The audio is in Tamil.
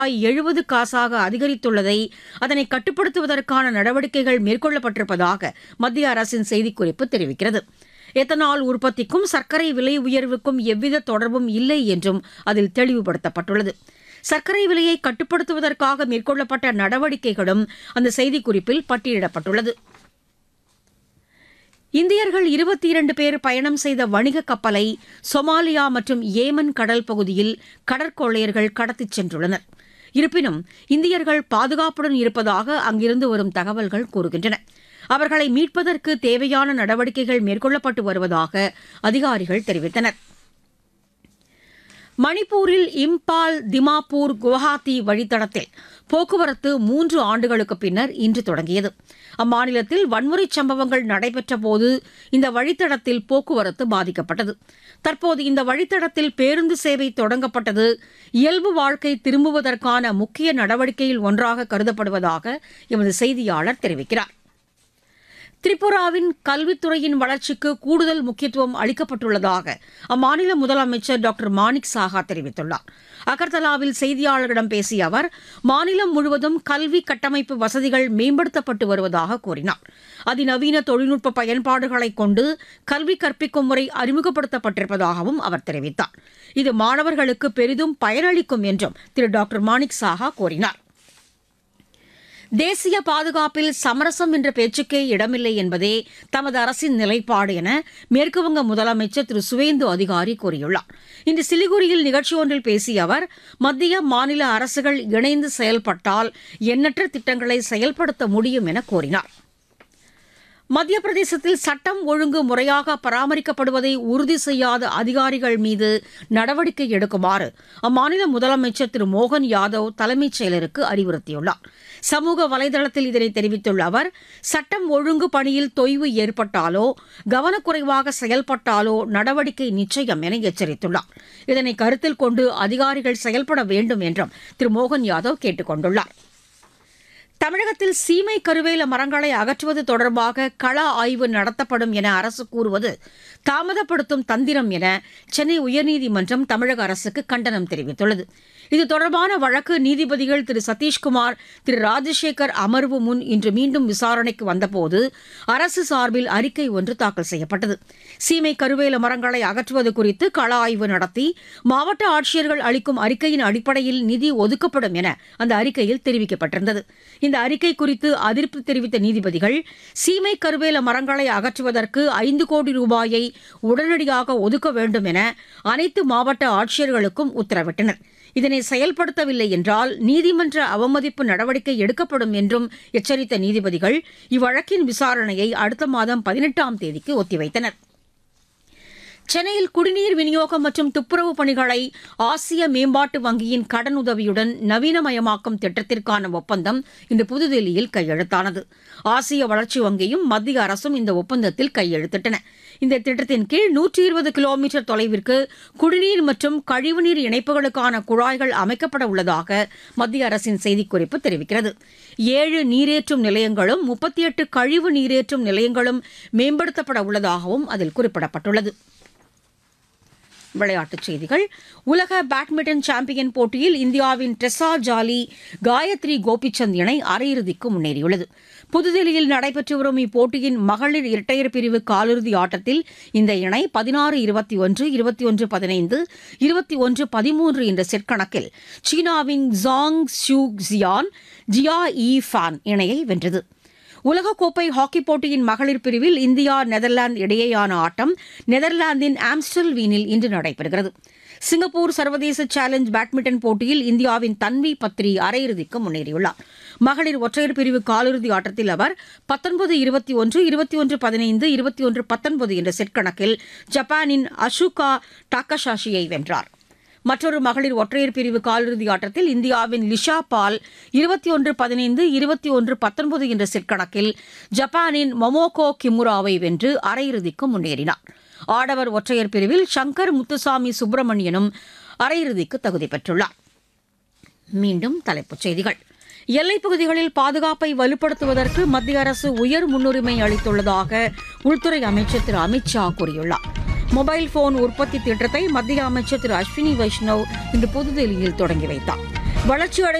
எழுபது காசாக அதிகரித்துள்ளதை அதனை கட்டுப்படுத்துவதற்கான நடவடிக்கைகள் மேற்கொள்ளப்பட்டிருப்பதாக மத்திய அரசின் செய்திக்குறிப்பு தெரிவிக்கிறது எத்தனால் உற்பத்திக்கும் சர்க்கரை விலை உயர்வுக்கும் எவ்வித தொடர்பும் இல்லை என்றும் அதில் தெளிவுபடுத்தப்பட்டுள்ளது சர்க்கரை விலையை கட்டுப்படுத்துவதற்காக மேற்கொள்ளப்பட்ட நடவடிக்கைகளும் அந்த செய்திக்குறிப்பில் பட்டியலிடப்பட்டுள்ளது இந்தியர்கள் இருபத்தி இரண்டு பேர் பயணம் செய்த வணிக கப்பலை சொமாலியா மற்றும் ஏமன் கடல் பகுதியில் கடற்கொள்ளையர்கள் கடத்திச் சென்றுள்ளனர் இருப்பினும் இந்தியர்கள் பாதுகாப்புடன் இருப்பதாக அங்கிருந்து வரும் தகவல்கள் கூறுகின்றன அவர்களை மீட்பதற்கு தேவையான நடவடிக்கைகள் மேற்கொள்ளப்பட்டு வருவதாக அதிகாரிகள் தெரிவித்தனர் மணிப்பூரில் இம்பால் திமாப்பூர் குவஹாத்தி வழித்தடத்தில் போக்குவரத்து மூன்று ஆண்டுகளுக்கு பின்னர் இன்று தொடங்கியது அம்மாநிலத்தில் வன்முறை சம்பவங்கள் நடைபெற்ற போது இந்த வழித்தடத்தில் போக்குவரத்து பாதிக்கப்பட்டது தற்போது இந்த வழித்தடத்தில் பேருந்து சேவை தொடங்கப்பட்டது இயல்பு வாழ்க்கை திரும்புவதற்கான முக்கிய நடவடிக்கையில் ஒன்றாக கருதப்படுவதாக எமது செய்தியாளர் தெரிவிக்கிறார் திரிபுராவின் கல்வித்துறையின் வளர்ச்சிக்கு கூடுதல் முக்கியத்துவம் அளிக்கப்பட்டுள்ளதாக அம்மாநில முதலமைச்சர் டாக்டர் மாணிக் சாஹா தெரிவித்துள்ளார் அகர்தலாவில் செய்தியாளர்களிடம் பேசிய அவர் மாநிலம் முழுவதும் கல்வி கட்டமைப்பு வசதிகள் மேம்படுத்தப்பட்டு வருவதாக கூறினார் அதிநவீன தொழில்நுட்ப பயன்பாடுகளைக் கொண்டு கல்வி கற்பிக்கும் முறை அறிமுகப்படுத்தப்பட்டிருப்பதாகவும் அவர் தெரிவித்தார் இது மாணவர்களுக்கு பெரிதும் பயனளிக்கும் என்றும் திரு டாக்டர் மாணிக் சாஹா கூறினார் தேசிய பாதுகாப்பில் சமரசம் என்ற பேச்சுக்கே இடமில்லை என்பதே தமது அரசின் நிலைப்பாடு என மேற்குவங்க முதலமைச்சர் திரு சுவேந்து அதிகாரி கூறியுள்ளார் இன்று சிலிகுரியில் நிகழ்ச்சி ஒன்றில் பேசிய அவர் மத்திய மாநில அரசுகள் இணைந்து செயல்பட்டால் எண்ணற்ற திட்டங்களை செயல்படுத்த முடியும் என கூறினார் மத்திய பிரதேசத்தில் சட்டம் ஒழுங்கு முறையாக பராமரிக்கப்படுவதை உறுதி செய்யாத அதிகாரிகள் மீது நடவடிக்கை எடுக்குமாறு அம்மாநில முதலமைச்சர் திரு மோகன் யாதவ் தலைமைச் செயலருக்கு அறிவுறுத்தியுள்ளார் சமூக வலைதளத்தில் இதனை தெரிவித்துள்ள அவர் சட்டம் ஒழுங்கு பணியில் தொய்வு ஏற்பட்டாலோ கவனக்குறைவாக செயல்பட்டாலோ நடவடிக்கை நிச்சயம் என எச்சரித்துள்ளார் இதனை கருத்தில் கொண்டு அதிகாரிகள் செயல்பட வேண்டும் என்றும் திரு மோகன் யாதவ் கேட்டுக் கொண்டுள்ளார் தமிழகத்தில் சீமை கருவேல மரங்களை அகற்றுவது தொடர்பாக கள ஆய்வு நடத்தப்படும் என அரசு கூறுவது தாமதப்படுத்தும் தந்திரம் என சென்னை உயர்நீதிமன்றம் தமிழக அரசுக்கு கண்டனம் தெரிவித்துள்ளது இது தொடர்பான வழக்கு நீதிபதிகள் திரு சதீஷ்குமார் திரு ராஜசேகர் அமர்வு முன் இன்று மீண்டும் விசாரணைக்கு வந்தபோது அரசு சார்பில் அறிக்கை ஒன்று தாக்கல் செய்யப்பட்டது சீமை கருவேல மரங்களை அகற்றுவது குறித்து கள ஆய்வு நடத்தி மாவட்ட ஆட்சியர்கள் அளிக்கும் அறிக்கையின் அடிப்படையில் நிதி ஒதுக்கப்படும் என அந்த அறிக்கையில் தெரிவிக்கப்பட்டிருந்தது இந்த அறிக்கை குறித்து அதிருப்தி தெரிவித்த நீதிபதிகள் சீமை கருவேல மரங்களை அகற்றுவதற்கு ஐந்து கோடி ரூபாயை உடனடியாக ஒதுக்க வேண்டும் என அனைத்து மாவட்ட ஆட்சியர்களுக்கும் உத்தரவிட்டனர் இதனை செயல்படுத்தவில்லை என்றால் நீதிமன்ற அவமதிப்பு நடவடிக்கை எடுக்கப்படும் என்றும் எச்சரித்த நீதிபதிகள் இவ்வழக்கின் விசாரணையை அடுத்த மாதம் பதினெட்டாம் தேதிக்கு ஒத்திவைத்தனர் சென்னையில் குடிநீர் விநியோகம் மற்றும் துப்புரவு பணிகளை ஆசிய மேம்பாட்டு வங்கியின் கடனுதவியுடன் நவீனமயமாக்கும் திட்டத்திற்கான ஒப்பந்தம் இன்று புதுதில்லியில் கையெழுத்தானது ஆசிய வளர்ச்சி வங்கியும் மத்திய அரசும் இந்த ஒப்பந்தத்தில் கையெழுத்திட்டன இந்த திட்டத்தின் கீழ் நூற்றி இருபது கிலோமீட்டர் தொலைவிற்கு குடிநீர் மற்றும் கழிவுநீர் இணைப்புகளுக்கான குழாய்கள் அமைக்கப்பட உள்ளதாக மத்திய அரசின் செய்திக்குறிப்பு தெரிவிக்கிறது ஏழு நீரேற்றும் நிலையங்களும் முப்பத்தி எட்டு கழிவு நீரேற்றும் நிலையங்களும் மேம்படுத்தப்பட உள்ளதாகவும் அதில் குறிப்பிடப்பட்டுள்ளது விளையாட்டுச் செய்திகள் உலக பேட்மிண்டன் சாம்பியன் போட்டியில் இந்தியாவின் டெசா ஜாலி காயத்ரி கோபிச்சந்த் இணை அரையிறுதிக்கு முன்னேறியுள்ளது புதுதில்லியில் நடைபெற்று வரும் இப்போட்டியின் மகளிர் இரட்டையர் பிரிவு காலிறுதி ஆட்டத்தில் இந்த இணை பதினாறு இருபத்தி ஒன்று இருபத்தி ஒன்று பதினைந்து இருபத்தி ஒன்று பதிமூன்று என்ற செட் கணக்கில் சீனாவின் Zhang Shu Xian Jia Yi Fan இணையை வென்றது உலகக்கோப்பை ஹாக்கி போட்டியின் மகளிர் பிரிவில் இந்தியா நெதர்லாந்து இடையேயான ஆட்டம் நெதர்லாந்தின் ஆம்ஸ்டல்வீனில் இன்று நடைபெறுகிறது சிங்கப்பூர் சர்வதேச சேலஞ்ச் பேட்மிண்டன் போட்டியில் இந்தியாவின் தன்வி பத்ரி அரையிறுதிக்கு முன்னேறியுள்ளார் மகளிர் ஒற்றையர் பிரிவு காலிறுதி ஆட்டத்தில் அவர் பத்தொன்பது இருபத்தி ஒன்று இருபத்தி ஒன்று பதினைந்து இருபத்தி ஒன்று பத்தொன்பது என்ற செட் கணக்கில் ஜப்பானின் அஷுகா டாக்கஷாஷியை வென்றார் மற்றொரு மகளிர் ஒற்றையர் பிரிவு காலிறுதி ஆட்டத்தில் இந்தியாவின் லிஷா பால் இருபத்தி ஒன்று பதினைந்து இருபத்தி ஒன்று பத்தொன்பது என்ற செட் கணக்கில் ஜப்பானின் மொமோகோ கிமுராவை வென்று அரையிறுதிக்கு முன்னேறினார் ஆடவர் ஒற்றையர் பிரிவில் சங்கர் முத்துசாமி சுப்பிரமணியனும் அரையிறுதிக்கு தகுதி பெற்றுள்ளார் மீண்டும் தலைப்புச் செய்திகள் எல்லைப் பகுதிகளில் பாதுகாப்பை வலுப்படுத்துவதற்கு மத்திய அரசு உயர் முன்னுரிமை அளித்துள்ளதாக உள்துறை அமைச்சர் திரு அமித்ஷா கூறியுள்ளார் மொபைல் போன் உற்பத்தி திட்டத்தை மத்திய அமைச்சர் திரு அஸ்வினி வைஷ்ணவ் இன்று புதுதில்லியில் தொடங்கி வைத்தார் வளர்ச்சியடைந்த